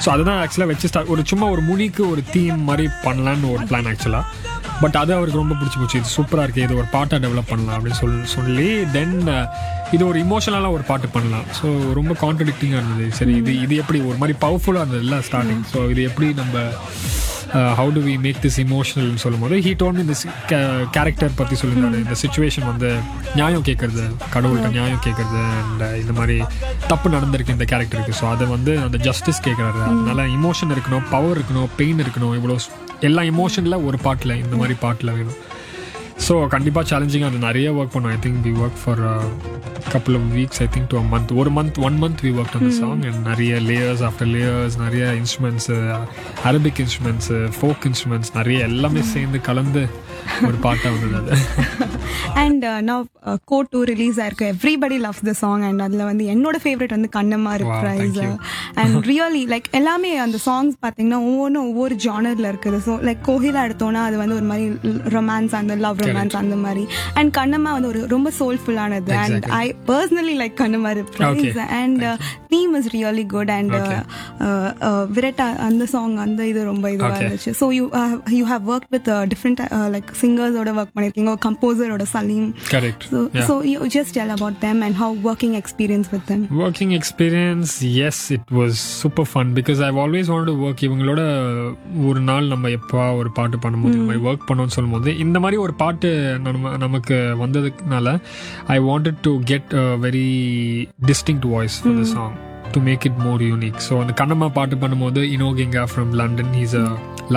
So அதுதான் ஆக்சுவலாக வச்சு start- ஒரு சும்மா ஒரு முனிக்கு ஒரு தீம் மாதிரி பண்ணலான்னு ஒரு பிளான் ஆக்சுவலாக பட் அது அவருக்கு ரொம்ப பிடிச்சி போச்சு இது சூப்பராக இருக்குது இது ஒரு பாட்டாக டெவலப் பண்ணலாம் அப்படின்னு சொல்லி சொல்லி தென் இது ஒரு இமோஷனலாக ஒரு பாட்டு பண்ணலாம் ஸோ ரொம்ப கான்ட்ரடிக்டிங்காக இருந்தது சரி இது இது எப்படி ஒரு மாதிரி பவர்ஃபுல்லாக இருந்தது இல்லை ஸ்டார்டிங் ஸோ இது எப்படி நம்ம how do we make this இமோஷனல்னு சொல்லும்போது ஹீ டோன் இந்த கேரக்டர் பற்றி சொல்லியிருந்தாரு இந்த சுச்சுவேஷன் வந்து நியாயம் கேட்கறது கடவுள்கிட்ட நியாயம் கேட்கறது அண்ட் இந்த மாதிரி தப்பு நடந்திருக்கு இந்த கேரக்டருக்கு ஸோ அதை வந்து அந்த ஜஸ்டிஸ் கேட்குறாரு அதனால இமோஷன் இருக்கணும் பவர் இருக்கணும் பெயின் இருக்கணும் இவ்வளோ எல்லா இமோஷனில் ஒரு பாட்டில் இந்த மாதிரி பாட்டில் வேணும் ஸோ கண்டிப்பாக சேலஞ்சிங்காக அது நிறைய ஒர்க் பண்ணோம் I think we work for couple of weeks I think to a month ஒரு month one month we work அந்த சாங் அண்ட் நிறைய லேயர்ஸ் ஆஃப்டர் லேயர்ஸ் நிறைய instruments Arabic instruments folk instruments நிறைய எல்லாமே சேர்ந்து கலந்து ஒரு பாட்டாக வந்தது அது and now go to release ஆயிருக்கு everybody loves the song and அதுல வந்து என்னோட ஃபேவரட் வந்து Kannamma Wow, reprise thank you. And really like எல்லாமே அந்த சாங்ஸ் பாத்தீங்கன்னா ஒவ்வொன்றும் ஒவ்வொரு ஜானர்ல இருக்குது ஸோ லைக் கோகிலா எடுத்தோம்னா அது வந்து ஒரு மாதிரி ரொமான்ஸ் அந்த லவ் ரொமான்ஸ் அந்த மாதிரி அண்ட் கண்ணம்மா வந்து ஒரு ரொம்ப சோல்ஃபுல்லானது and Exactly. I personally like Kannamma reprise Okay. And theme is really good and Okay. விரட்டா அந்த சாங் அந்த இது ரொம்ப இதுவா Okay. இருந்துச்சு so you you have work with different like சிங்கர்ஸோட ஒர்க் பண்ணிருக்கீங்க கம்போசரோட Salim correct So, so you just tell about them and how working experience with them. working experience yes it was super fun because i've always wanted to work இவங்களோட ஒரு நாள் நம்ம எப்போ ஒரு பாட்டு பண்ணும்போது இந்த மாதிரி ஒர்க் பண்ணோம்னு சொல்லும்போது இந்த மாதிரி ஒரு பாட்டு நம்ம நமக்கு வந்ததுனால I wanted to get a very distinct voice for the song to make it more unique so அந்த கண்ணம்மா பாட்டு பண்ணும்போது இனோகிங்கா ஃப்ரம் லண்டன் ஹீஸ் அ